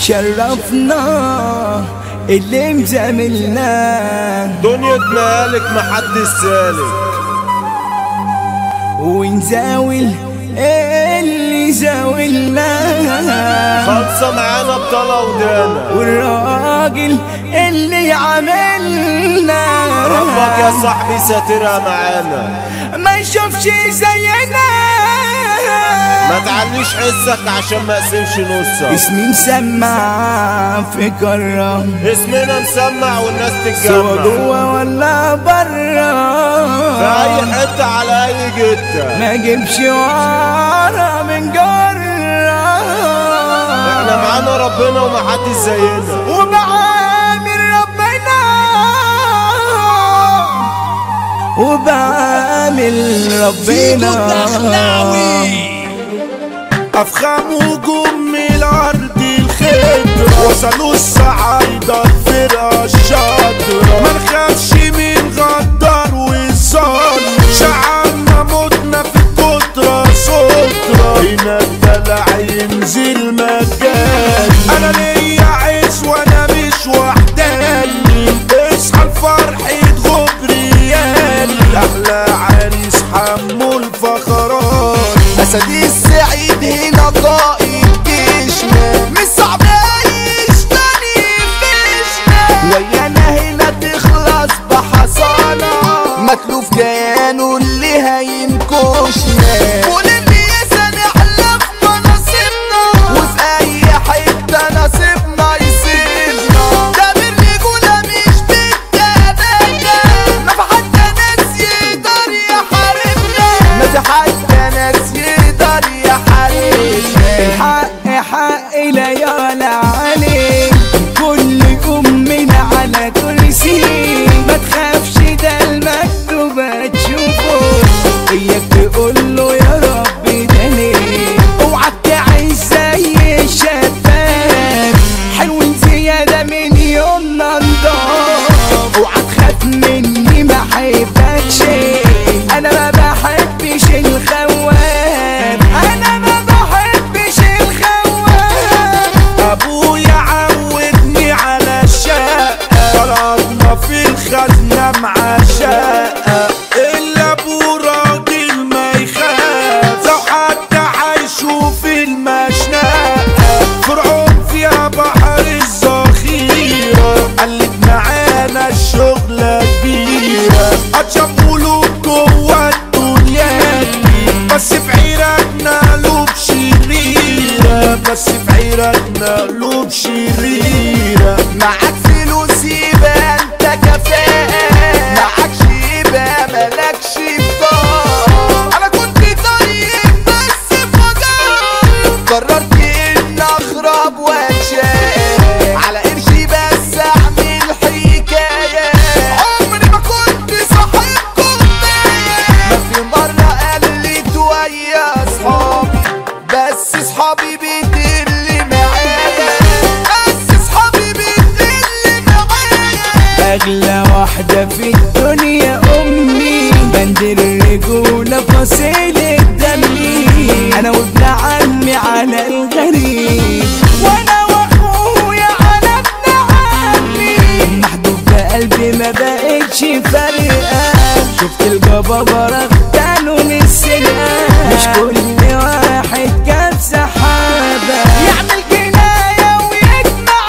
شرفنا اللي مزاملنا دنيا مالك محدش سالك ونزاول اللي زاولنا خلصة معانا بطلة ودانا والراجل اللي عملنا ربك يا صاحبي ساترها معانا ما يشوفش زينا ما تعليش حسك عشان ما اقسمش نصك اسمي مسمع في كرة اسمنا مسمع والناس سوا تتجمع جوا ولا برا في اي حتة على اي جتة ما جيبش ورا من جرة احنا معانا ربنا ومحدش زينا وبعامل ربنا وبعامل ربنا افخام هجوم من الارض الخضرة وصلوا الصعايدة الفرقة الشاطرة ما نخافش من غدار والظالم شعبنا متنا في الكترة سترة هنا الدلع ينزل مجاني انا ليا عيش وانا مش وحداني اصحى الفرح غبرياني احلى عريس حمو الفخرات اسدي السعيد هنا قائد جيشنا مش صعب اعيش تاني فيشنا ويانا هنا تخلص بحصانة متلوف كيانه اللي هينكشنا كل اللي نحلف بنصيبنا وفي اي حتة نصيبنا يسيبنا ده بالرجولة مش بالتناجة ما في حتى ناس يقدر يحاربنا ما في حتى ناس يقدر يحاربنا الحق حق لا يعلى عليه كل أمنا على كرسي ما تخافش ده المكتوب هتشوفه إياك تقول له يا رب ده ليه اوعى تعيش زي الشباب حلو زيادة من يومنا نضاف اوعى تخاف مني ما حبكش انا ما بحبش الخوان انا ما بحبش الخوان ابويا عودني على الشقة طلعنا في الخزنة مع شقة الا ابو راجل ما يخاف لو حتى هيشوف المشنقة فرعون فيها بحر الذخيرة قلت معانا الشغلة كبيرة اتشاف قلوب جوه الدنيا دي بس في عيرتنا قلوب شريرة بس في عيرتنا قلوب شريرة معاك فلوس يبقى انت كفاءة معاكش يبقى مالكش بطاقة انا كنت طيب بس فجأة قررت ان اخرب واتشاء على قرشي بس اعمل حكاية عمري ما كنت صاحبكم ما في مرة قلت ويا اصحابي بس اصحابي بتقل معايا بس اصحابي بتقل معايا اغلى واحدة في الدنيا امي بند الرجولة فصيلة دمي انا وابن عمي على الغريب وانا واخويا على ابن عمي محبوب بقلبي ما بقتش فارقة شفت الجبابرة اغتالوا من السرقة مش كل واحد كان سحابة يعمل جناية ويجمع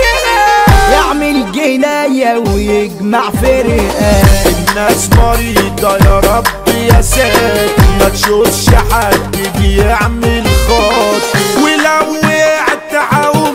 فرقة يعمل جناية ويجمع فرقة الناس مريضة يا رب يا ساتر ما تشوفش حد بيعمل خاطر ولو وقعت عاوم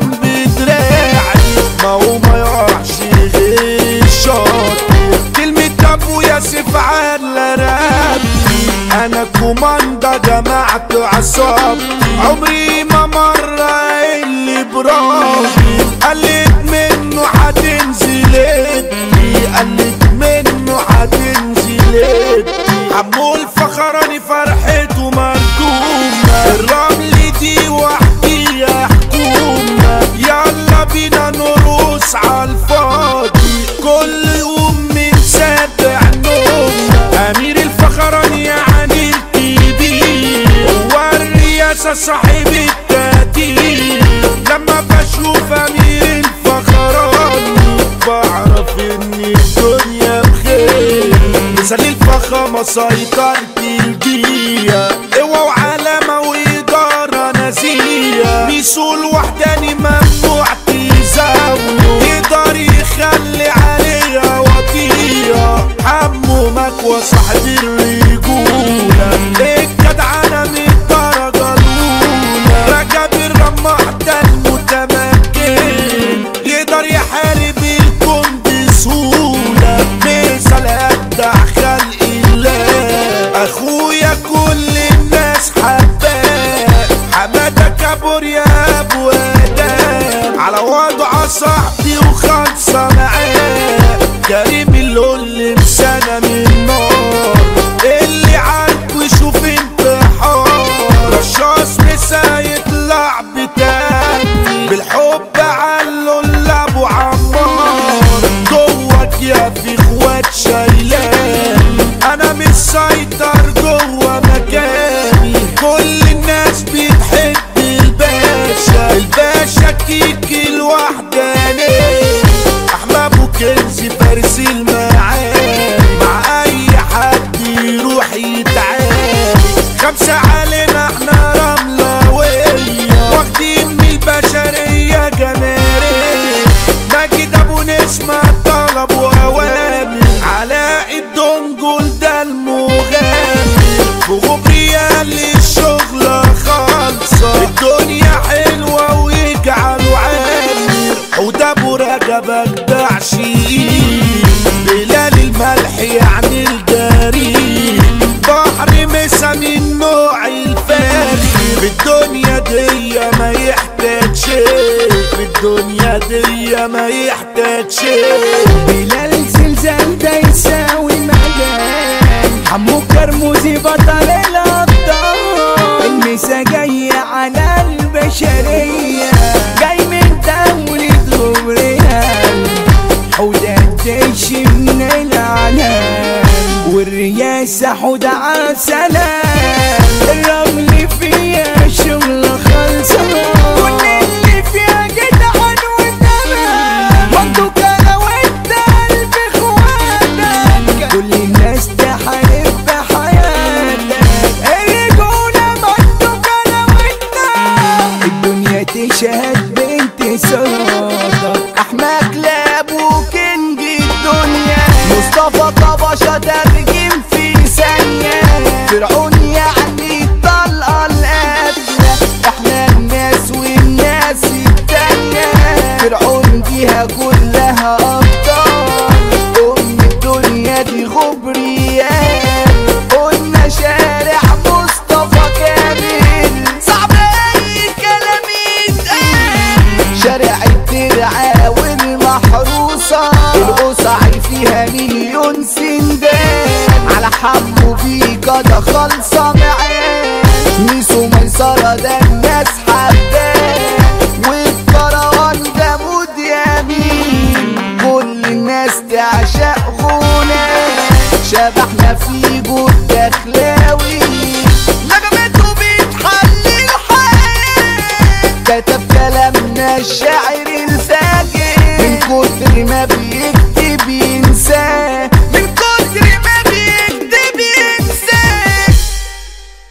بدراعي ما هو ما يقعش غير الشاطر كلمة ابويا سيف على رقبتي انا كوماندا جمعت عصاب عمري ما مرة اللي براسي قلت منه هتنزل ادي قلت منه هتنزل ادي عمو الفخراني فرحته مركومة الرمل دي وحدي يا حكومة يلا بينا نرقص عالفاضي كل يوم من سابع نومنا امير الفخراني يعني الكبير هو الرئاسة صاحب التقدير لما بشوف امير الفخراني بعرف ان الدنيا بخير مثال الفخامة سيطرت الجية قوة وعلامة وإدارة نزيهة ميسول وحداني ممنوع تزاوله يقدر يخلي عليها وطية حمو مكوى صاحب الرجولة الجدعنة من الدرجة الأولى رجب الرماح ده المتمكن يقدر يحارب الكون بسهولة مثل أبدع خلق الله أخويا كل الناس حباه حمادة كابور يا أبو آدم على وضع صاحبي وخلصة معاه كريم اللي مسنة من نار اللي عارف وشوف انتحار رشاش مسا يطلع بتاني بالحب علو لابو عمار جواك يا في اخوات شايلان انا مش سيطر جوا مكاني كل الناس بتحب الباشا الباشا كيكي الوحداني احمد ابو كنز فارس المعاني مع اي حد يروح يتعاني خمسة علينا احنا رملوية واخدين من البشرية جماهيرية ماجد ابو نسمة طلب واوامر علاء الدنجل ده المغامر وغبريال الشغلة خالصة الدنيا حلوة ويجعلوا عامر وده ابو رجبك ده عشيق بلال الملح يعني الجريء بحر مسا من نوع الفاخر بالدنيا دي ما يحتاج شيء بالدنيا دي ما يحتاج شيء بلال زلزال ده يساوي مجال حمو كرموزي بطل الابطال المسا جاي على البشرية جاي من دولة غبريال حودة الجيش من العالم والرياسة حودة عسلام الرمل فيها شغل خلصان كل اللي فيها جدعان وتمام منطق انا وانت قلب اخواتك كل الناس تحارب بحياتك الرجولة منطق انا وانت الدنيا تشهد بانتصارك احمد كلاب وكينج الدنيا مصطفى طبشة ترجم في ثانية فرعون يعني الطلقة القاتلة احنا الناس والناس التانية فرعون جيها كلها ابطال ام الدنيا دي غبريات قلنا شارع مصطفى كامل صعب اي كلام يتقال شارع الدرعا والمحروسة القصعي فيها مليون سندان على حمو بيكا ده خلص